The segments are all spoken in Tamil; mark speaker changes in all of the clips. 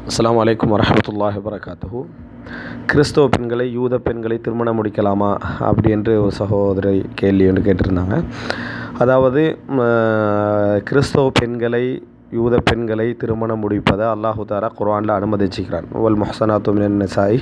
Speaker 1: அஸ்ஸலாமு அலைக்கும் வரஹமத்துல்லாஹி வரகாத்துஹு கிறிஸ்தவ பெண்களை யூத பெண்களை திருமணம் முடிக்கலாமா அப்படி என்று ஒரு சகோதரி கேள்வி என்று கேட்டிருந்தாங்க அதாவது ம, கிறிஸ்தவ பெண்களை யூத பெண்களை திருமணம் முடிப்பதை அல்லாஹு தாரா குர்ஆனில் அனுமதிச்சுக்கிறான் வல் முஹசனாத்து மினன் நிசாய்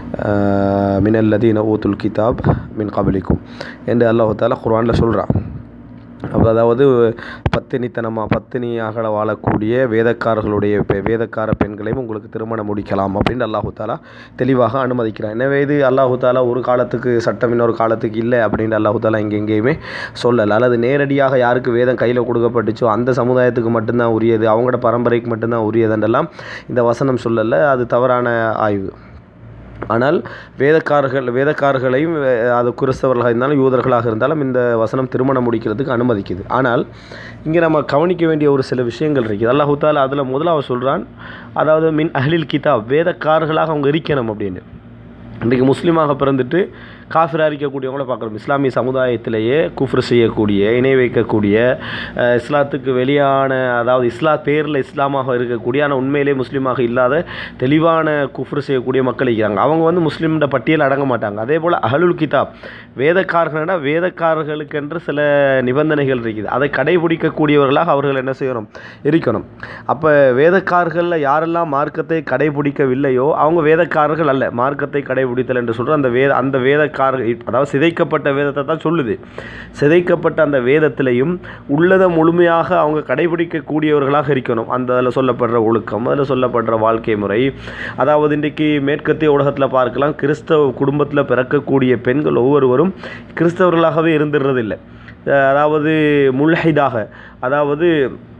Speaker 1: மினல்லதீன ஊத்துல் கிதாப் மின் கபலிக்கும் என்று அல்லாஹு தாலா குர்ஆனில் சொல்கிறான் அப்போ அதாவது பத்தினித்தனமாக பத்தினியாக வாழக்கூடிய வேதக்காரர்களுடைய பெ- வேதக்கார பெண்களையும் உங்களுக்கு திருமணம் முடிக்கலாம் அப்படின்னு அல்லாஹு தாலா தெளிவாக அனுமதிக்கிறான் எனவே இது அல்லாஹு தாலா ஒரு காலத்துக்கு சட்டம் இன்னொரு காலத்துக்கு இல்லை அப்படின்னு அல்லாஹு தாலா இங்கே எங்கேயுமே சொல்லலை அல்லது நேரடியாக யாருக்கு வேதம் கையில் கொடுக்கப்பட்டுச்சோ அந்த சமுதாயத்துக்கு மட்டும்தான் உரியது அவங்களோட பரம்பரைக்கு மட்டும்தான் உரியதுன்றெல்லாம் இந்த வசனம் சொல்லலை அது தவறான ஆய்வு ஆனால் வேதக்காரர்கள் வேதக்காரர்களையும் வே- அது கிறிஸ்தவர்களாக இருந்தாலும் யூதர்களாக இருந்தாலும் இந்த வசனம் திருமணம் முடிக்கிறதுக்கு அனுமதிக்குது ஆனால் இங்கே நம்ம கவனிக்க வேண்டிய ஒரு சில விஷயங்கள் இருக்குது அல்லாஹு தாலா அதில் முதலாவது சொல்கிறான் அதாவது மின் அஹ்லில் கிதாப் வேதக்காரர்களாக அவங்க இருக்கணும் அப்படின்னு இன்றைக்கு முஸ்லீமாக பிறந்துட்டு காஃபிராக இருக்கக்கூடியவங்கள பார்க்குறோம் இஸ்லாமிய சமுதாயத்திலேயே குஃப்ரு செய்யக்கூடிய இணை வைக்கக்கூடிய அஹ், இஸ்லாத்துக்கு வெளியான அதாவது இஸ்லா பேரில் இஸ்லாமாக இருக்கக்கூடிய ஆனால் உண்மையிலே முஸ்லீமாக இல்லாத தெளிவான குஃப்ரு செய்யக்கூடிய மக்கள் இருக்கிறாங்க அவங்க வந்து முஸ்லீம்ட பட்டியல் அடங்க மாட்டாங்க அதே போல் அஹலுல் கிதாப் வேதக்காரர்கள்னா வேதக்காரர்களுக்கென்று சில நிபந்தனைகள் இருக்குது அதை கடைபிடிக்கக்கூடியவர்களாக அவர்கள் என்ன செய்யணும் இருக்கணும் அப்போ வேதக்காரர்களில் யாரெல்லாம் மார்க்கத்தை கடைபிடிக்கவில்லையோ அவங்க வேதக்காரர்கள் அல்ல மார்க்கத்தை கடைபிடித்தல் என்று சொல்கிற அந்த வேத அந்த வேதக்காரர்கள் அதாவது சிதைக்கப்பட்ட வேதத்தை தான் சொல்லுது சிதைக்கப்பட்ட அந்த வேதத்திலையும் உள்ளதை முழுமையாக அவங்க கடைபிடிக்கக்கூடியவர்களாக இருக்கணும் அந்த அதில் சொல்லப்படுற ஒழுக்கம் அதில் சொல்லப்படுற வாழ்க்கை முறை அதாவது இன்றைக்கு மேற்கத்திய உலகத்தில் பார்க்கலாம் கிறிஸ்தவ குடும்பத்தில் பிறக்கக்கூடிய பெண்கள் ஒவ்வொருவரும் கிறிஸ்தவர்களாகவே இருந்துடுறதில்லை அஹ் அதாவது முல்ஹிதாக அதாவது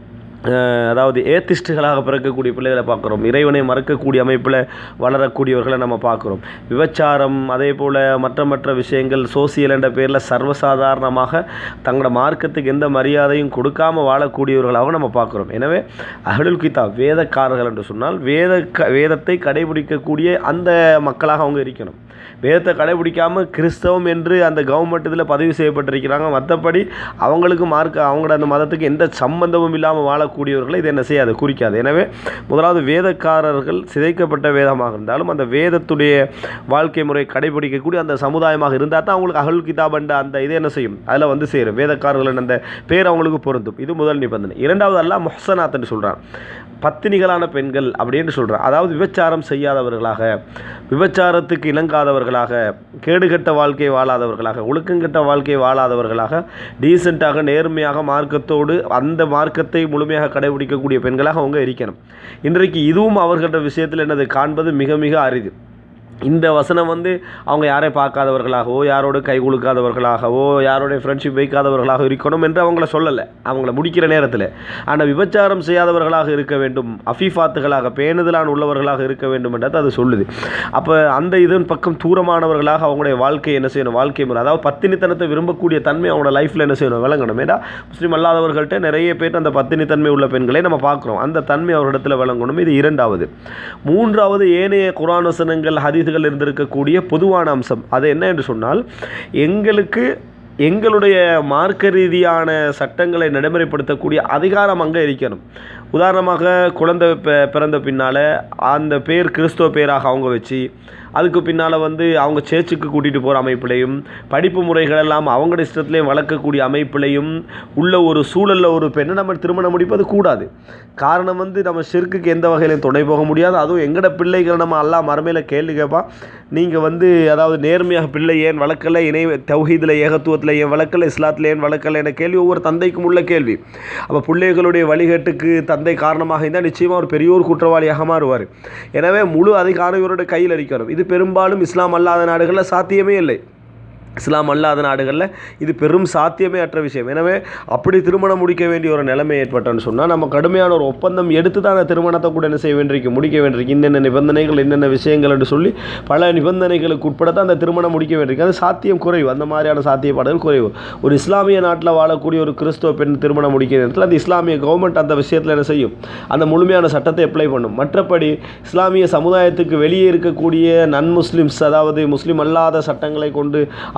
Speaker 1: அஹ் அதாவது ஏத்திஸ்டுகளாக பிறக்கக்கூடிய பிள்ளைகளை பார்க்குறோம் இறைவனை மறக்கக்கூடிய அமைப்பில் வளரக்கூடியவர்களை நம்ம பார்க்குறோம் விபச்சாரம் அதே போல் மற்ற மற்ற விஷயங்கள் சோசியல் என்ற பேரில் சர்வசாதாரணமாக தங்களோட மார்க்கத்துக்கு எந்த மரியாதையும் கொடுக்காம வாழக்கூடியவர்களாகவும் நம்ம பார்க்குறோம் எனவே அஹ்லுல் கிதாப் வேதக்காரர்கள் என்று சொன்னால் வேத க வேதத்தை கடைபிடிக்கக்கூடிய அந்த மக்களாக அவங்க இருக்கணும் வேதத்தை கடைபிடிக்காமல் கிறிஸ்தவம் என்று அந்த கவர்மெண்ட் இதில் பதிவு செய்யப்பட்டிருக்கிறாங்க மற்றபடி அவங்களுக்கு மார்க் அவங்களோட அந்த மதத்துக்கு எந்த சம்பந்தமும் இல்லாமல் வாழக்கூடியவர்களை இது என்ன செய்யாது குறிக்காது எனவே முதலாவது வேதக்காரர்கள் சிதைக்கப்பட்ட வேதமாக இருந்தாலும் அந்த வேதத்துடைய வாழ்க்கை முறை கடைபிடிக்கக்கூடிய அந்த சமுதாயமாக இருந்தால் தான் அவங்களுக்கு அகல் கிதாப் என்ற அந்த இது என்ன செய்யும் அதில் வந்து சேரும் வேதக்காரர்கள் அந்த பேர் அவங்களுக்கு பொருந்தும் இது முதல் நிபந்தனை இரண்டாவது அல்லாஹ் முஹ்சனாத்னு சொல்கிறான் பத்தினிகளான பெண்கள் அப்படின்னு சொல்கிறான் அதாவது விபச்சாரம் செய்யாதவர்களாக விபச்சாரத்துக்கு இணங்காதவர்களாக கேடுகட்ட வாழ்க்கை வாழாதவர்களாக ஒழுக்கங்கெட்ட வாழ்க்கை வாழாதவர்களாக டீசெண்டாக நேர்மையாக மார்க்கத்தோடு அந்த மார்க்கத்தை முழுமையாக கடைபிடிக்கக்கூடிய பெண்களாக அவங்க இருக்கணும் இன்றைக்கு இதுவும் அவர்களோட விஷயத்தில் என்னது காண்பது மிக மிக அரிது இந்த வசனம் வந்து அவங்க யாரை பார்க்காதவர்களாகவோ யாரோட கை குலுக்காதவர்களாகவோ யாரோடைய ஃப்ரெண்ட்ஷிப் வைக்காதவர்களாக இருக்கணும் என்று அவங்கள சொல்லலை அவங்கள முடிக்கிற நேரத்தில் ஆனால் விபச்சாரம் செய்யாதவர்களாக இருக்க வேண்டும் அஃபீஃபாத்துகளாக பேணுதலான உள்ளவர்களாக இருக்க வேண்டும் என்றது அது சொல்லுது அப்போ அந்த இதன் பக்கம் தூரமானவர்களாக அவங்களுடைய வாழ்க்கை என்ன செய்யணும் வாழ்க்கை முறை அதாவது பத்தினித்தனத்தை விரும்பக்கூடிய தன்மை அவங்களோட லைஃப்பில் என்ன செய்யணும் விளங்கணும் ஏன்னா முஸ்லீம் அல்லாதவர்கள்ட்ட நிறைய பேர் அந்த பத்தினித்தன்மை உள்ள பெண்களை நம்ம பார்க்குறோம் அந்த தன்மை அவரிடத்தில் விளங்கணும் இது இரண்டாவது மூன்றாவது ஏனைய குரான் வசனங்கள் ஹதீதுகள் இருந்திருக்கக்கூடிய பொதுவான அம்சம் அது என்ன என்று சொன்னால் எங்களுக்கு எங்களுடைய மார்க்க ரீதியான சட்டங்களை நடைமுறைப்படுத்தக்கூடிய அதிகாரம் அங்கே இருக்கணும் உதாரணமாக குழந்தை பி- பிறந்த பின்னால் அந்த பேர் கிறிஸ்துவ பேராக அவங்க வச்சு அதுக்கு பின்னால் வந்து அவங்க சேர்ச்சுக்கு கூட்டிகிட்டு போகிற அமைப்பிலையும் படிப்பு முறைகள் எல்லாம் அவங்களோட இஷ்டத்துலேயும் வளர்க்கக்கூடிய அமைப்பிலையும் உள்ள ஒரு சூழலில் ஒரு பெண்ணை நம்ம திருமணம் முடிப்பது கூடாது காரணம் வந்து நம்ம ஷிர்க்குக்கு எந்த வகையிலையும் துணை போக முடியாது அதுவும் எங்கட பிள்ளைகள் நம்ம அல்லா மறுமையில் கேள்வி கேட்பான் நீங்கள் வந்து அதாவது நேர்மையாக பிள்ளை ஏன் வளர்க்கலை இணை தௌஹீதில் ஏகத்துவத்தில் ஏன் வளர்க்கலை இஸ்லாத்தில் ஏன் வளர்க்கலை என கேள்வி ஒவ்வொரு தந்தைக்கும் உள்ள கேள்வி அப்போ பிள்ளைகளுடைய வழிகேட்டுக்கு தந்தை காரணமாக இருந்தால் நிச்சயமாக ஒரு பெரியோர் குற்றவாளியாக மாறுவார் எனவே முழு அதிகாரம் இவருடைய கையில் இருக்கணும் இது பெரும்பாலும் இஸ்லாம் அல்லாத நாடுகளில் சாத்தியமே இல்லை இஸ்லாம் அல்லாத நாடுகளில் இது பெரும் சாத்தியமே அற்ற விஷயம் எனவே அப்படி திருமணம் முடிக்க வேண்டிய ஒரு நிலைமை ஏற்பட்டோன்னு சொன்னால் நம்ம கடுமையான ஒரு ஒப்பந்தம் எடுத்து தான் அந்த திருமணத்தை கூட என்ன செய்ய வேண்டியிருக்கு முடிக்க வேண்டியிருக்கு இன்னென்ன நிபந்தனைகள் என்னென்ன விஷயங்கள் என்று சொல்லி பல நிபந்தனைகளுக்கு உட்பட தான் அந்த திருமணம் முடிக்க வேண்டியிருக்கு அது சாத்தியம் குறைவு அந்த மாதிரியான சாத்தியப்பாடுகள் குறைவு ஒரு இஸ்லாமிய நாட்டில் வாழக்கூடிய ஒரு கிறிஸ்துவ பெண் திருமணம் முடிக்கிற நேரத்தில் அந்த இஸ்லாமிய கவர்மெண்ட் அந்த விஷயத்தில் என்ன செய்யும் அந்த முழுமையான சட்டத்தை அப்ளை பண்ணும் மற்றபடி இஸ்லாமிய சமுதாயத்துக்கு வெளியே இருக்கக்கூடிய நன் முஸ்லிம்ஸ் அதாவது முஸ்லீம் அல்லாத சட்டங்களை கொண்டு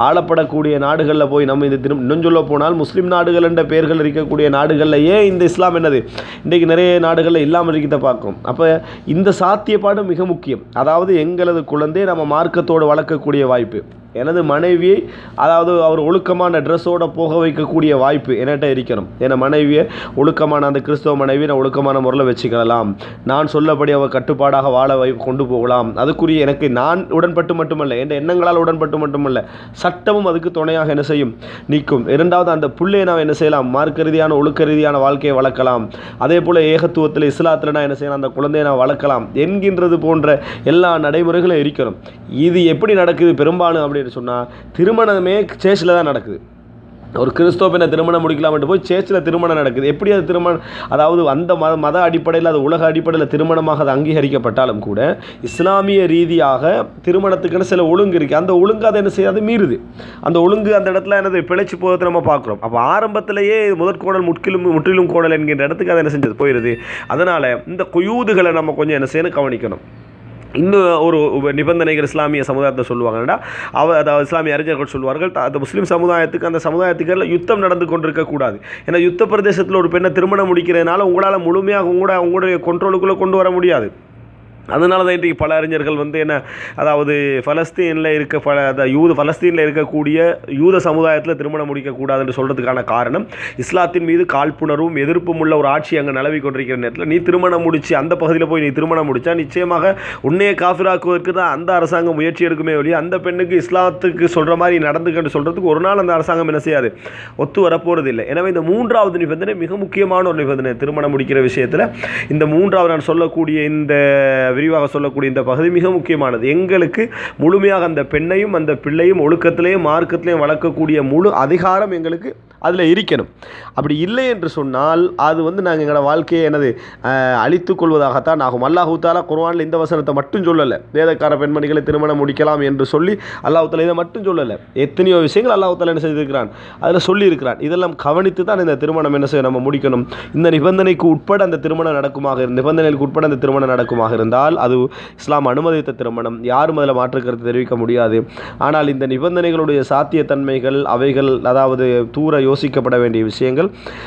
Speaker 1: ஆளப்படக்கூடிய நாடுகளில் போய் நம்ம இந்த திரும் இன்னும் சொல்ல போனால் முஸ்லீம் நாடுகள் என்ற பெயர்கள் இருக்கக்கூடிய நாடுகளில் ஏன் இந்த இஸ்லாம் என்னது இன்றைக்கு நிறைய நாடுகளில் இல்லாமல் இருக்கிறத பார்க்குறோம் அப்போ இந்த சாத்தியப்பாடு மிக முக்கியம் அதாவது எங்களது குழந்தை நம்ம மார்க்கத்தோடு வளர்க்கக்கூடிய வாய்ப்பு எனது மனைவியை அதாவது அவர் ஒழுக்கமான ட்ரெஸ்ஸோட போக வைக்கக்கூடிய வாய்ப்பு என்கிட்ட இருக்கணும் என் மனைவியை ஒழுக்கமான அந்த கிறிஸ்தவ மனைவியை நான் ஒழுக்கமான முறையில் வச்சுக்கலாம் நான் சொல்லபடி அவர் கட்டுப்பாடாக வாழ வை கொண்டு போகலாம் அதுக்குரிய எனக்கு நான் உடன்பட்டு மட்டுமல்ல என் எண்ணங்களால் உடன்பட்டு மட்டுமல்ல சட்டமும் அதுக்கு துணையாக என்ன செய்யும் நிற்கும் இரண்டாவது அந்த புள்ளையை நான் என்ன செய்யலாம் மார்க்க ரீதியான ஒழுக்க ரீதியான வாழ்க்கையை வளர்க்கலாம் அதே போல் ஏகத்துவத்தில் இஸ்லாத்தில் நான் என்ன செய்யலாம் அந்த குழந்தையை நான் வளர்க்கலாம் என்கின்றது போன்ற எல்லா நடைமுறைகளும் இருக்கணும் இது எப்படி நடக்குது பெரும்பாலும் அப்படின்னு சொன்னால் திருமணமே சேர்ச்சில் தான் நடக்குது ஒரு கிறிஸ்தவ பெண்ணை திருமணம் முடிக்கலாம்ட்டு போய் சேர்ச்சில் திருமணம் நடக்குது எப்படி அது திருமணம் அதாவது அந்த மத மத அடிப்படையில் அது உலக அடிப்படையில் திருமணமாக அது அங்கீகரிக்கப்பட்டாலும் கூட இஸ்லாமிய ரீதியாக திருமணத்துக்குன்னு சில ஒழுங்கு இருக்குது அந்த ஒழுங்கு அதை என்ன செய்யாது மீறுது அந்த ஒழுங்கு அந்த இடத்துல என்னது பிழைச்சி போகிறத நம்ம பார்க்குறோம் அப்போ ஆரம்பத்திலேயே முதற்கோடல் முற்றிலும் முற்றிலும் கோடல் என்கின்ற இடத்துக்கு அதை என்ன செஞ்சது போயிடுது அதனால் இந்த குயூதுகளை நம்ம கொஞ்சம் என்ன செய்யணும் கவனிக்கணும் இன்னும் ஒரு உப- நிபந்தனைகள் இஸ்லாமிய சமுதாயத்தை சொல்லுவாங்கன்னா அவ அதாவது இஸ்லாமிய அறிஞர்கள் சொல்வார்கள் த- அந்த முஸ்லீம் சமுதாயத்துக்கு அந்த சமுதாயத்துக்கு யுத்தம் நடந்து கொண்டிருக்கக்கூடாது ஏன்னா யுத்த பிரதேசத்தில் ஒரு பெண்ணை திருமணம் முடிக்கிறதுனால உங்களால் முழுமையாக உங்களோட உங்களுடைய கொண்ட்ரோலுக்குள்ளே கொண்டு வர முடியாது அதனால தான் இன்றைக்கு பல அறிஞர்கள் வந்து என்ன அதாவது பலஸ்தீனில் இருக்க பல அந்த யூத பலஸ்தீனில் இருக்கக்கூடிய யூத சமுதாயத்தில் திருமணம் முடிக்கக்கூடாதுன்னு சொல்கிறதுக்கான காரணம் இஸ்லாத்தின் மீது காழ்ப்புணர்வும் எதிர்ப்பும் உள்ள ஒரு ஆட்சி அங்கே நிலவி கொண்டிருக்கிற நேரத்தில் நீ திருமணம் முடிச்சு அந்த பகுதியில் போய் நீ திருமணம் முடிச்சா நிச்சயமாக உன்னையே காஃபிராக்குவதற்கு தான் அந்த அரசாங்கம் முயற்சி எடுக்குமே ஒழிய அந்த பெண்ணுக்கு இஸ்லாத்துக்கு சொல்கிற மாதிரி நடந்துக்கன்னு சொல்கிறதுக்கு ஒரு நாள் அந்த அரசாங்கம் என்ன செய்யாது ஒத்து வரப்போகிறது இல்லை எனவே இந்த மூன்றாவது நிபந்தனை மிக முக்கியமான ஒரு நிபந்தனை திருமணம் முடிக்கிற விஷயத்தில் இந்த மூன்றாவது நான் சொல்லக்கூடிய இந்த விரிவாக சொல்லக்கூடிய இந்த பகுதி மிக முக்கியமானது எங்களுக்கு முழுமையாக அந்த பெண்ணையும் அந்த பிள்ளையும் ஒழுக்கத்திலையும் மார்க்கத்திலையும் வளர்க்கக்கூடிய முழு அதிகாரம் எங்களுக்கு அதில் இருக்கணும் அப்படி இல்லை என்று சொன்னால் அது வந்து நாங்கள் எங்களோட வாழ்க்கையை என்னது அஹ், அழித்துக் கொள்வதாகத்தான் ஆகும் அல்லாஹு தாலா குர்ஆனில் இந்த வசனத்தை மட்டும் சொல்லலை வேதக்கார பெண்மணிகளை திருமணம் முடிக்கலாம் என்று சொல்லி அல்லாஹ் தாலா இதை மட்டும் சொல்லலை எத்தனையோ விஷயங்கள் அல்லாஹ் தாலா என்ன செய்திருக்கிறான் அதில் சொல்லியிருக்கிறான் இதெல்லாம் கவனித்து தான் இந்த திருமணம் என்ன செய்ய நம்ம முடிக்கணும் இந்த நிபந்தனைக்கு உட்பட அந்த திருமணம் நடக்குமாக இரு- நிபந்தனைகளுக்கு உட்பட அந்த திருமணம் நடக்குமாக இருந்தால் அது இஸ்லாம் அனுமதித்த திருமணம் யாரும் அதில் மாற்று கருத்து தெரிவிக்க முடியாது ஆனால் இந்த நிபந்தனைகளுடைய சாத்தியத்தன்மைகள் அவைகள் அதாவது தூர யோசிக்கப்பட வேண்டிய விஷயங்கள்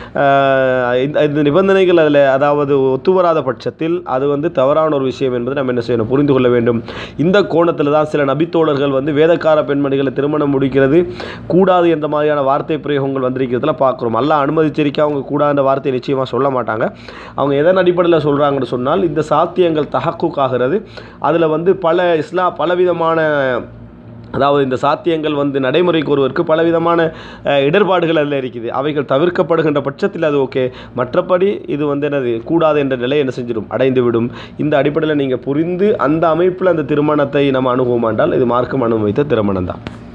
Speaker 1: ஆஹ் இந்த இந்த நிபந்தனைகள் அதில் அதாவது ஒத்து வராத பட்சத்தில் அது வந்து தவறான ஒரு விஷயம் என்பதை நம்ம என்ன செய்யணும் புரிந்து கொள்ள வேண்டும் இந்த கோணத்தில் தான் சில நபித்தோழர்கள் வந்து வேதக்கார பெண்மணிகளை திருமணம் முடிக்கிறது கூடாது என்ற மாதிரியான வார்த்தை பிரயோகங்கள் வந்திருக்கிறதுல பார்க்குறோம் அல்லாஹ் அனுமதிச்சிருக்க அவங்க கூடாத வார்த்தையை நிச்சயமாக சொல்ல மாட்டாங்க அவங்க எதன் அடிப்படையில் சொல்கிறாங்கன்னு சொன்னால் இந்த சாத்தியங்கள் தஹக்குக் ஆகிறது அதில் வந்து பல இஸ்லா பலவிதமான அதாவது இந்த சாத்தியங்கள் வந்து நடைமுறைக்கு ஒருவருக்கு பலவிதமான அஹ், இடர்பாடுகள் அதில் இருக்குது அவைகள் தவிர்க்கப்படுகின்ற பட்சத்தில் அது ஓகே மற்றபடி இது வந்து என்னது கூடாது என்ற நிலை என்ன செஞ்சிடும் அடைந்து விடும் இந்த அடிப்படையில் நீங்கள் புரிந்து அந்த அமைப்பில் அந்த திருமணத்தை நம்ம அணுகுவோம் என்றால் இது மார்க்கம் அனுமதித்த திருமணம் தான்